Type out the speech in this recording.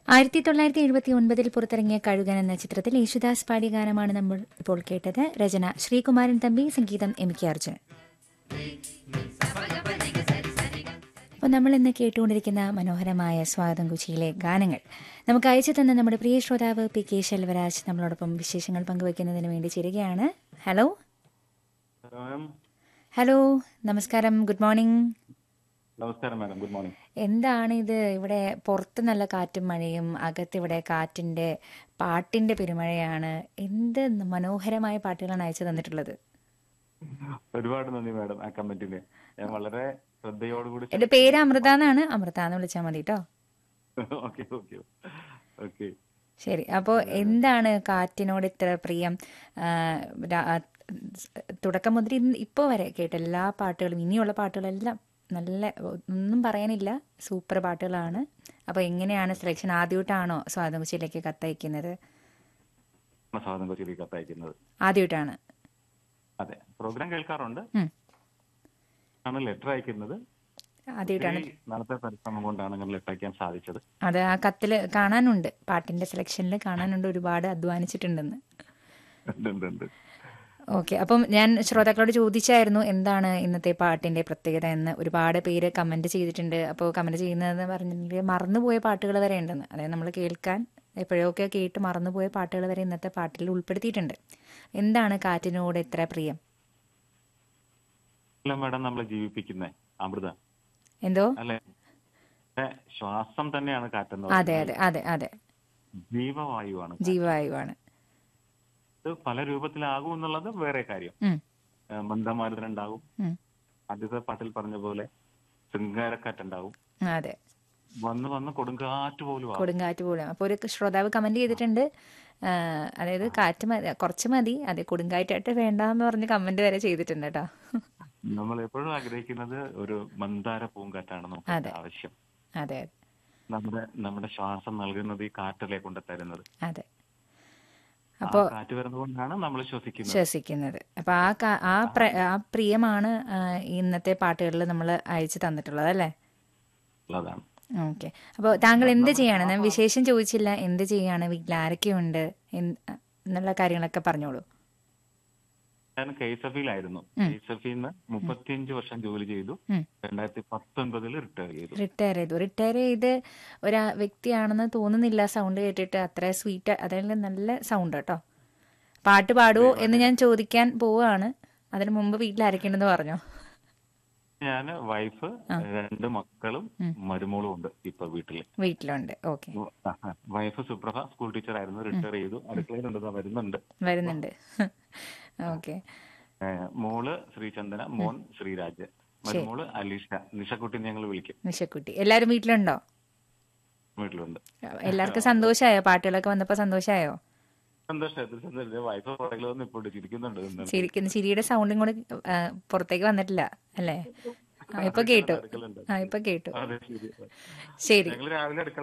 ആയിരത്തി തൊള്ളായിരത്തി എഴുപത്തി ഒൻപതിൽ പുറത്തിറങ്ങിയ കഴുകൻ എന്ന ചിത്രത്തിൽ യേശുദാസ് പാടിയ ഗാനമാണ് നമ്മൾ ഇപ്പോൾ കേട്ടത് രചന ശ്രീകുമാരൻ തമ്പി സംഗീതം എം കെ അർജുൻ അപ്പോൾ നമ്മൾ ഇന്ന് കേട്ടുകൊണ്ടിരിക്കുന്ന മനോഹരമായ സ്വാഗതം കുച്ചിയിലെ ഗാനങ്ങൾ നമുക്ക് അയച്ചു തന്ന നമ്മുടെ പ്രിയ ശ്രോതാവ് പി കെ ശെൽവരാജ് നമ്മളോടൊപ്പം വിശേഷങ്ങൾ പങ്കുവയ്ക്കുന്നതിന് വേണ്ടി ചേരുകയാണ് ഹലോ മാം ഹലോ നമസ്കാരം ഗുഡ് മോർണിംഗ് നമസ്കാരം മാഡം ഗുഡ് മോർണിംഗ് എന്താണ് ഇത് ഇവിടെ പുറത്ത് നല്ല കാറ്റും മഴയും അകത്തിവിടെ കാറ്റിന്റെ പാട്ടിന്റെ പെരുമഴയാണ് എന്ത് മനോഹരമായ പാട്ടുകളാണ് അയച്ചു തന്നിട്ടുള്ളത് ഒരുപാട് നന്ദി മാഡം ആ കമന്റിന് ഞാൻ വളരെ ശ്രദ്ധയോടുകൂടി എന്റെ പേര് അമൃത എന്നാണ് അമൃത എന്ന് വിളിച്ചാൽ മതി കേട്ടോ ഓക്കെ ഓക്കെ ഓക്കെ ശരി അപ്പോൾ എന്താണ് കാറ്റിനോട് ഇത്ര പ്രിയം ആ, രാ- ആ, തുടക്കം മുതൽ ഇന്ന് ഇപ്പോൾ വരെ കേട്ട എല്ലാ പാട്ടുകളും ഇനിയുള്ള പാട്ടുകളെല്ലാം നല്ല ഒന്നും പറയാനില്ല സൂപ്പർ പാട്ടുകളാണ് അപ്പോൾ എങ്ങനെയാണ് സെലക്ഷൻ ആദ്യമായിട്ടാണോ സ്വാതന്ത്ര്യത്തിലേക്ക് കത്തയക്കുന്നത് സ്വാഗതം കൊച്ചിയിലേക്ക് കത്തയക്കുന്നത് ആദ്യമായിട്ടാണ് അതെ പ്രോഗ്രാം കേൾക്കാറുണ്ട് ഉം. ആണ് ലെറ്റർ അയക്കുന്നത് ആദ്യമായിട്ടാണ് ഒത്തിരി നാളത്തെ പരിശ്രമം കൊണ്ടാണ് അങ്ങനെ ലെറ്റർ അയക്കാൻ സാധിച്ചത് അത് ആ കത്തിൽ കാണാനുണ്ട് പാട്ടിന്റെ സെലക്ഷനിൽ കാണാനുണ്ട് ഒരുപാട് അധ്വാനിച്ചിട്ടുണ്ടെന്ന് ഉണ്ട്, ഉണ്ട്, ഉണ്ട്. ഓക്കെ അപ്പം ഞാൻ ശ്രോതാക്കളോട് ചോദിച്ചായിരുന്നു എന്താണ് ഇന്നത്തെ പാട്ടിന്റെ പ്രത്യേകത എന്ന് ഒരുപാട് പേര് കമന്റ് ചെയ്തിട്ടുണ്ട് അപ്പോൾ കമന്റ് ചെയ്യുന്നതെന്ന് പറഞ്ഞിട്ടുണ്ടെങ്കിൽ മറന്നുപോയ പാട്ടുകൾ വരെ ഉണ്ടെന്ന് അതായത് നമ്മൾ കേൾക്കാൻ എപ്പോഴൊക്കെ കേട്ട് മറന്നുപോയ പാട്ടുകൾ വരെ ഇന്നത്തെ പാട്ടിൽ ഉൾപ്പെടുത്തിയിട്ടുണ്ട് എന്താണ് കാറ്റിനോട് എത്ര പ്രിയം അല്ല മാഡം നമ്മളെ ജീവിപ്പിക്കുന്നേ അമൃത എന്തോ അല്ലെ ഏ, ശ്വാസം തന്നെയാണ് കാറ്റെന്ന് അതെ പറയുന്നത്. അതെ അതെ അതെ ജീവവായുവാണ് ജീവവായുവാണ് ഇത് പല രൂപത്തിലാകും എന്നുള്ളത് വേറെ കാര്യം ഉം, മന്ദമാരുതനുണ്ടാകും ഉം. ആദ്യത്തെ പാട്ടിൽ പറഞ്ഞ പോലെ ശൃംഗാരക്കാറ്റുണ്ടാവും അതെ വന്ന് വന്ന് കൊടുങ്കാറ്റ് പോലും ആവും കൊടുങ്കാറ്റ് പോലും അപ്പോൾ ഒരു ശ്രോതാവ് കമന്റ് ചെയ്തിട്ടുണ്ട് ആ, അതായത് കാറ്റ് മതി കുറച്ച് മതി അതെ കൊടുങ്കാറ്റായിട്ട് വേണ്ടാന്ന് പറഞ്ഞ് കമന്റ് വരെ ചെയ്തിട്ടുണ്ട് കേട്ടോ നമ്മൾ എപ്പോഴും ആഗ്രഹിക്കുന്നത് ഒരു മന്ദാര പൂങ്കാറ്റാണ് നമുക്ക് അതെ. ആവശ്യം അതെ അതെ നമ്മുടെ നമ്മുടെ ശ്വാസം നൽകുന്നത് ഈ കാറ്റല്ലേ കൊണ്ട് തരുന്നത് അതെ ആ അപ്പോൾ കാറ്റ് വരുന്നതുകൊണ്ടാണ് നമ്മൾ ശ്വസിക്കുന്നത് ശ്വസിക്കുന്നത് അപ്പൊ ആ കാ- ആ പ്ര- ആ പ്രിയമാണ് ആ, ഇന്നത്തെ പാട്ടുകളിൽ നമ്മൾ അയച്ചു തന്നിട്ടുള്ളത് അല്ലേ ഉള്ളതാണ് ഓക്കെ അപ്പോൾ താങ്കൾ എന്ത് ചെയ്യാണ് ഞാൻ വിശേഷം ചോദിച്ചില്ല എന്ത് ചെയ്യാണ് വീട്ടിൽ ആരൊക്കെയുണ്ട് എന്ത് എന്നുള്ള കാര്യങ്ങളൊക്കെ പറഞ്ഞോളൂ ഞാൻ കെയ്സഫിയിലായിരുന്നു കെയ്സഫിന്ന് മുപ്പത്തിയഞ്ച് വർഷം ജോലി ചെയ്തു ഉം. രണ്ടായിരത്തി പത്തൊൻപതിൽ റിട്ടയർ ചെയ്തു റിട്ടയർ ചെയ്തു റിട്ടയർ ചെയ്ത് ഒരു വ്യക്തിയാണെന്ന് തോന്നുന്നില്ല സൗണ്ട് കേട്ടിട്ട് അത്ര സ്വീറ്റ് അതായത് നല്ല സൗണ്ട് കേട്ടോ പാട്ട് പാടുവോ എന്ന് ഞാൻ ചോദിക്കാൻ പോവുകയാണ് അതിനു മുമ്പ് വീട്ടിൽ ആരൊക്കെയുണ്ടെന്ന് പറഞ്ഞോ ഞാൻ വൈഫ് രണ്ട് മക്കളും മരുമോളും ഉണ്ട് ഇപ്പൊ വീട്ടില് വീട്ടിലുണ്ട് okay wife Suprabha school teacher ആയിരുന്നു റിട്ടയർ ചെയ്തു അടുക്കളയിലുണ്ട് ദാ വരുന്നുണ്ട് വരുന്നുണ്ട് ഓക്കെ ഏഹ് മോള് ശ്രീചന്ദന മോൻ ശ്രീരാജ് മരുമോള് അലീഷ നിഷക്കുട്ടി ഞങ്ങൾ വിളിക്കും നിഷക്കുട്ടി എല്ലാരും വീട്ടിലുണ്ടോ വീട്ടിലുണ്ട് എല്ലാവർക്കും സന്തോഷമായോ പാട്ടുകളൊക്കെ വന്നപ്പോ സന്തോഷമായോ സന്തോഷമായിട്ട് സന്തോഷം വൈഫ് പുറകിൽ വന്ന് ഇപ്പോൾ ചിരിക്കുന്നുണ്ട് ഇന്ന്. ചിരിക്കുന്ന ചിരിയുടെ സൗണ്ടും കൂടെ ആ, പുറത്തേക്ക് വന്നിട്ടില്ല അല്ലേ ആ, ഇപ്പൊ കേട്ടു അടുക്കളയുണ്ട്. ആ ഇപ്പൊ കേട്ടു അതെ ശരി ശരി ഞങ്ങൾ രാവിലെ അടുക്കള